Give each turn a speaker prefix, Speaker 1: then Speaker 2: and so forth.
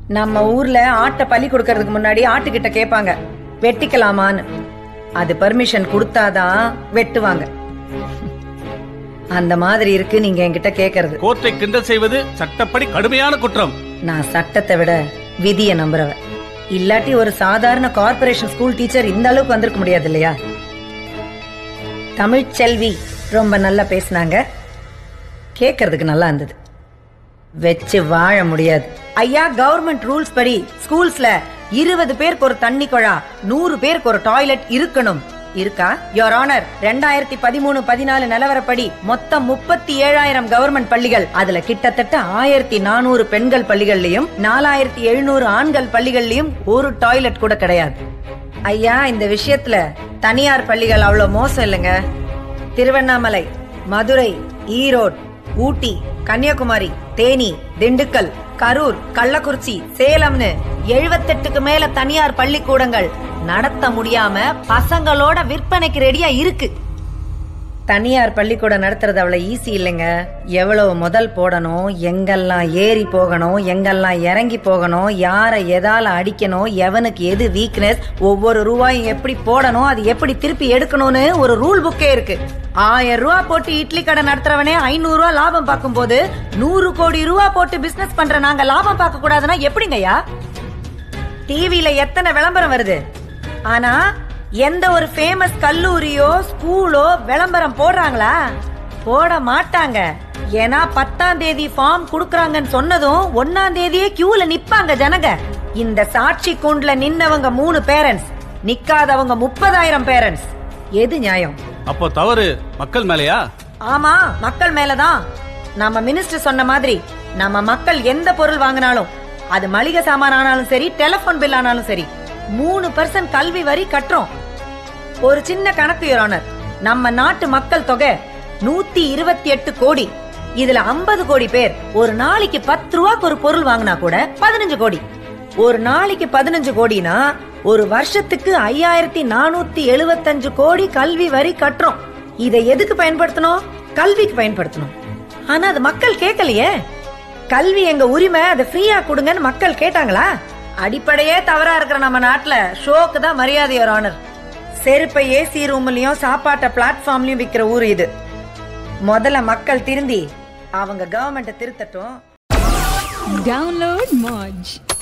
Speaker 1: நம்ம ஊர்ல ஆட்டை பலி கொடுக்கறதுக்கு முன்னாடி ஆட்டுக்கிட்ட கேட்பாங்க வெட்டிக்கலாமான்னு அது பர்மிஷன் கொடுத்தாதான் வெட்டுவாங்க அந்த மாதிரி இருக்கு நீங்க என்கிட்ட கேக்குறது
Speaker 2: கோர்ட்டை கிண்டல் செய்வது சட்டப்படி கடுமையான குற்றம்
Speaker 1: நான் சட்டத்தை விட விதிய நம்புறவ இல்லாட்டி ஒரு சாதாரண கார்ப்பரேஷன் ஸ்கூல் டீச்சர் இந்த அளவுக்கு வந்திருக்க முடியாது இல்லையா தமிழ்ச்செல்வி ரொம்ப நல்லா பேசுனாங்க கேட்கறதுக்கு நல்லா இருந்தது வச்சு வாழ முடியாது ஐயா கவர்மெண்ட் ரூல்ஸ் படி ஸ்கூல்ஸ்ல இருபது பேருக்கு ஒரு தண்ணி குழா நூறு பேருக்கு ஒரு டாய்லெட் இருக்கணும் இருக்கா யோர் ஆனர் ரெண்டாயிரத்தி பதிமூணு பதினாலு நிலவரப்படி மொத்தம் முப்பத்தி ஏழாயிரம் கவர்மெண்ட் பள்ளிகள் அதுல கிட்டத்தட்ட ஆயிரத்தி நானூறு பெண்கள் பள்ளிகள்லயும் நாலாயிரத்தி எழுநூறு ஆண்கள் பள்ளிகள்லயும் ஒரு டாய்லெட் கூட கிடையாது ஐயா இந்த விஷயத்துல தனியார் பள்ளிகள் அவ்வளவு மோசம் இல்லைங்க திருவண்ணாமலை மதுரை ஈரோடு ஊட்டி கன்னியாகுமரி தேனி திண்டுக்கல் கரூர் கள்ளக்குறிச்சி சேலம்னு எழுபத்தெட்டுக்கு மேல தனியார் பள்ளிக்கூடங்கள் நடத்த முடியாம பசங்களோட விற்பனைக்கு ரெடியா இருக்கு தனியார் பள்ளிக்கூடம் நடத்துறது அவ்வளவு ஈஸி இல்லைங்க எவ்வளவு முதல் போடணும் எங்கெல்லாம் ஏறி போகணும் எங்கெல்லாம் இறங்கி போகணும் யாரை எதால அடிக்கணும் எவனுக்கு எது வீக்னஸ் ஒவ்வொரு ரூபாயும் எப்படி போடணும் அது எப்படி திருப்பி எடுக்கணும்னு ஒரு ரூல் புக்கே இருக்கு ஆயிரம் ரூபா போட்டு இட்லி கடை நடத்துறவனே ஐநூறு ரூபா லாபம் பார்க்கும்போது நூறு கோடி ரூபா போட்டு பிசினஸ் பண்ற நாங்க லாபம் பார்க்க கூடாதுன்னா எப்படிங்கய்யா டிவில எத்தனை விளம்பரம் வருது ஆனா எந்த ஒரு ஃபேமஸ் கல்லூரியோ ஸ்கூலோ விளம்பரம் போடுறாங்களா போட மாட்டாங்க ஏன்னா பத்தாம் தேதி ஃபார்ம் குடுக்கறாங்கன்னு சொன்னதும் ஒன்னாம் தேதியே கியூல நிப்பாங்க ஜனங்க இந்த சாட்சி கூண்டுல நின்னவங்க மூணு பேரண்ட்ஸ் நிக்காதவங்க முப்பதாயிரம் பேரண்ட்ஸ் எது நியாயம்
Speaker 2: அப்போ தவறு மக்கள் மேலயா
Speaker 1: ஆமா மக்கள் மேலதான் நம்ம மினிஸ்டர் சொன்ன மாதிரி நம்ம மக்கள் எந்த பொருள் வாங்கினாலும் அது மளிகை சாமான் ஆனாலும் சரி டெலிபோன் பில் ஆனாலும் சரி மூணு பர்சன்ட் கல்வி வரி கட்டுறோம் ஒரு சின்ன கணக்கு Your Honor. நம்ம நாட்டு மக்கள் தொகை நூத்தி இருபத்தி எட்டு கோடி இதுல 50 கோடி பேர் ஒரு நாளைக்கு பத்து ரூபாய்க்கு ஒரு பொருள் வாங்கினா கூட பதினஞ்சு கோடி ஒரு நாளைக்கு பதினஞ்சு கோடினா ஒரு வருஷத்துக்கு ஐயாயிரத்தி நானூத்தி எழுபத்தஞ்சு கோடி கல்வி வரி கட்டுறோம் இதை எதுக்கு பயன்படுத்தணும் கல்விக்கு பயன்படுத்தணும் ஆனா அது மக்கள் கேட்கலையே கல்வி எங்க உரிமை அதை ஃப்ரீயா கொடுங்கன்னு மக்கள் கேட்டாங்களா அடிப்படையே தவறா இருக்கிற நம்ம நாட்டுல ஷோக்கு தான் மரியாதை ஒரு ஆனர் செருப்பை ஏசி ரூம்லயும் சாப்பாட்டை பிளாட்ஃபார்ம்லயும் விக்கிற ஊர் இது முதல்ல மக்கள் திருந்தி அவங்க கவர்மெண்ட்டை திருத்தட்டும்
Speaker 3: Download Moj.